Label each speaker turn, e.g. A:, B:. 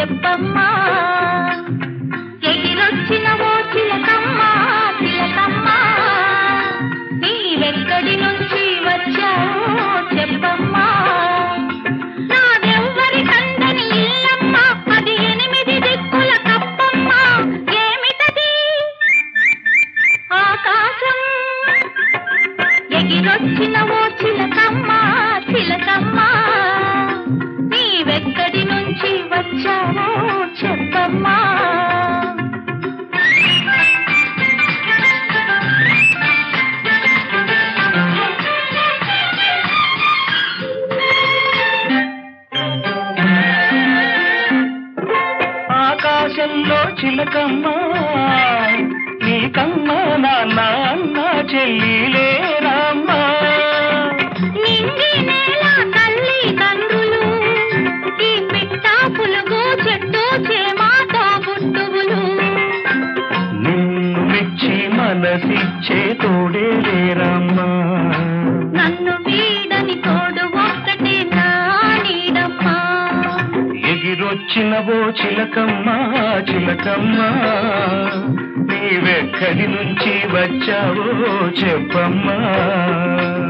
A: చెప్పమ్మా ఎగిరొచ్చిన ఓ చిలకమ్మ చిలకమ్మ నీవెక్కడి నుంచి వచ్చావో చెప్పమ్మా నాదెవ్వరి కందని ఇల్లమ్మ అది ఎనిమిది దిక్కుల కప్పమ్మ ఏమిటది ఆకాశం ఎగిరొచ్చిన ఓ చిలకమ్మ చిలకమ్మ నీవెక్కడి నుంచి వచ్చావో చెప్పమ్మా
B: ఆకాశంలో చిలకమ్మ నీకమ్మ నాన్న అన్న చెల్లిలే రామ్మ
A: నింగి నేల తల్లి తండ్రులు ఈ పిట్ట పులుగు చెట్టు చేమాతో బుట్టువులు
B: నిన్ను మెచ్చి మనసిచ్చే తోడే లేరమ్మ
A: నన్ను వీడని తోడు ఒక్కటే నా నీడమ్మా
B: ఎగిరొచ్చిన ఓ చిలకమ్మ చిలకమ్మ నీవెక్కడి నుంచి వచ్చావో చెప్పమ్మా